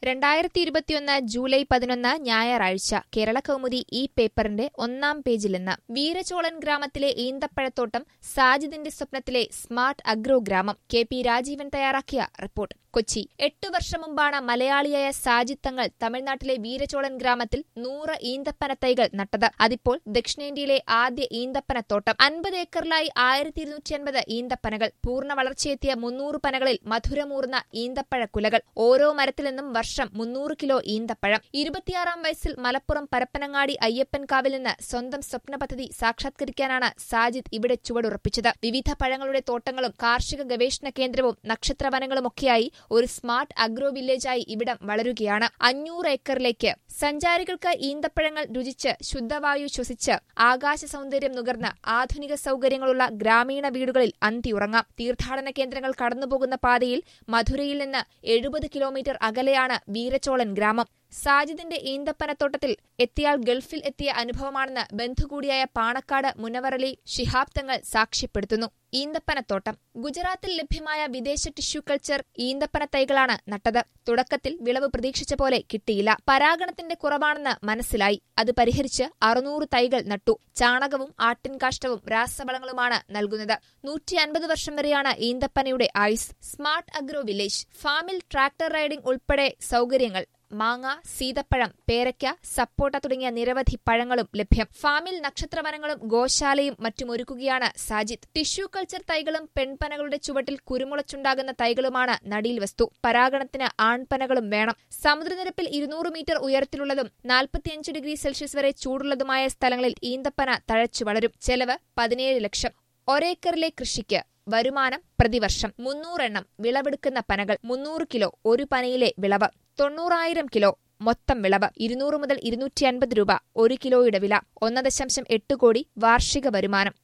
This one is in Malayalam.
രണ്ടായിരത്തി ഇരുപത്തിയൊന്ന് ജൂലൈ പതിനൊന്ന് ഞായറാഴ്ച കേരള കൗമുദി ഈ പേപ്പറിന്റെ ഒന്നാം പേജിൽ നിന്ന് വീരചോളൻ ഗ്രാമത്തിലെ ഈന്തപ്പഴത്തോട്ടം സാജിദിന്റെ സ്വപ്നത്തിലെ സ്മാർട്ട് അഗ്രോ ഗ്രാമം കെ പി രാജീവൻ തയ്യാറാക്കിയ റിപ്പോർട്ട് കൊച്ചി എട്ടു വർഷം മുമ്പാണ് മലയാളിയായ സാജിദ് തങ്ങൾ തമിഴ്നാട്ടിലെ വീരചോളൻ ഗ്രാമത്തിൽ നൂറ് ഈന്തപ്പന തൈകൾ നട്ടത് അതിപ്പോൾ ദക്ഷിണേന്ത്യയിലെ ആദ്യ ഈന്തപ്പനത്തോട്ടം അൻപത് ഏക്കറിലായി ആയിരത്തി ഇരുന്നൂറ്റി അൻപത് ഈന്തപ്പനകൾ പൂർണ്ണ വളർച്ചയെത്തിയ മുന്നൂറ് പനകളിൽ മധുരമൂർന്ന ഈന്തപ്പഴ കുലകൾ ഓരോ മരത്തിൽ നിന്നും വർഷം മുന്നൂറ് കിലോ ഈന്തപ്പഴം ഇരുപത്തിയാറാം വയസ്സിൽ മലപ്പുറം പരപ്പനങ്ങാടി അയ്യപ്പൻകാവിൽ നിന്ന് സ്വന്തം സ്വപ്ന പദ്ധതി സാക്ഷാത്കരിക്കാനാണ് സാജിദ് ഇവിടെ ചുവടുറപ്പിച്ചത് വിവിധ പഴങ്ങളുടെ തോട്ടങ്ങളും കാർഷിക ഗവേഷണ കേന്ദ്രവും നക്ഷത്രവനങ്ങളുമൊക്കെയായി ഒരു സ്മാർട്ട് അഗ്രോ വില്ലേജായി ഇവിടം വളരുകയാണ് അഞ്ഞൂറ് ഏക്കറിലേക്ക് സഞ്ചാരികൾക്ക് ഈന്തപ്പഴങ്ങൾ രുചിച്ച് ശുദ്ധവായു ശ്വസിച്ച് ആകാശ സൗന്ദര്യം നുകർന്ന് ആധുനിക സൗകര്യങ്ങളുള്ള ഗ്രാമീണ വീടുകളിൽ അന്തിയുറങ്ങാം തീർത്ഥാടന കേന്ദ്രങ്ങൾ കടന്നുപോകുന്ന പാതയിൽ മധുരയിൽ നിന്ന് എഴുപത് കിലോമീറ്റർ അകലെയാണ് വീരചോളൻ ഗ്രാമം സാജിദിന്റെ ഈന്തപ്പനത്തോട്ടത്തിൽ എത്തിയാൽ ഗൾഫിൽ എത്തിയ അനുഭവമാണെന്ന് ബന്ധുകൂടിയായ പാണക്കാട് മുനവറലി ശിഹാബ് തങ്ങൾ സാക്ഷ്യപ്പെടുത്തുന്നു ഈന്തപ്പനത്തോട്ടം ഗുജറാത്തിൽ ലഭ്യമായ വിദേശ ടിഷ്യൂ കൾച്ചർ ഈന്തപ്പന തൈകളാണ് നട്ടത് തുടക്കത്തിൽ വിളവ് പ്രതീക്ഷിച്ച പോലെ കിട്ടിയില്ല പരാഗണത്തിന്റെ കുറവാണെന്ന് മനസ്സിലായി അത് പരിഹരിച്ച് അറുന്നൂറ് തൈകൾ നട്ടു ചാണകവും ആട്ടിൻകാഷ്ടവും രാസവളങ്ങളുമാണ് നൽകുന്നത് നൂറ്റി അൻപത് വർഷം വരെയാണ് ഈന്തപ്പനയുടെ ആയുസ് സ്മാർട്ട് അഗ്രോ വില്ലേജ് ഫാമിൽ ട്രാക്ടർ റൈഡിംഗ് ഉൾപ്പെടെ സൗകര്യങ്ങൾ മാങ്ങ സീതപ്പഴം പേരയ്ക്ക സപ്പോട്ട തുടങ്ങിയ നിരവധി പഴങ്ങളും ലഭ്യം ഫാമിൽ നക്ഷത്രവനങ്ങളും ഗോശാലയും മറ്റുമൊരുക്കുകയാണ് സാജിദ് ടിഷ്യൂ കൾച്ചർ തൈകളും പെൺപനകളുടെ ചുവട്ടിൽ കുരുമുളച്ചുണ്ടാകുന്ന തൈകളുമാണ് നടിയിൽ വസ്തു പരാഗണത്തിന് ആൺപനകളും വേണം സമുദ്രനിരപ്പിൽ ഇരുന്നൂറ് മീറ്റർ ഉയരത്തിലുള്ളതും നാൽപ്പത്തിയഞ്ച് ഡിഗ്രി സെൽഷ്യസ് വരെ ചൂടുള്ളതുമായ സ്ഥലങ്ങളിൽ ഈന്തപ്പന തഴച്ചു വളരും ചെലവ് പതിനേഴ് ലക്ഷം ഒരേക്കറിലെ കൃഷിക്ക് വരുമാനം പ്രതിവർഷം മുന്നൂറെണ്ണം വിളവെടുക്കുന്ന പനകൾ മുന്നൂറ് കിലോ ഒരു പനയിലെ വിളവ് തൊണ്ണൂറായിരം കിലോ മൊത്തം വിളവ് ഇരുന്നൂറ് മുതൽ ഇരുന്നൂറ്റി അൻപത് രൂപ ഒരു കിലോയുടെ വില ഒന്ന് ദശാംശം എട്ട് കോടി വാർഷിക വരുമാനം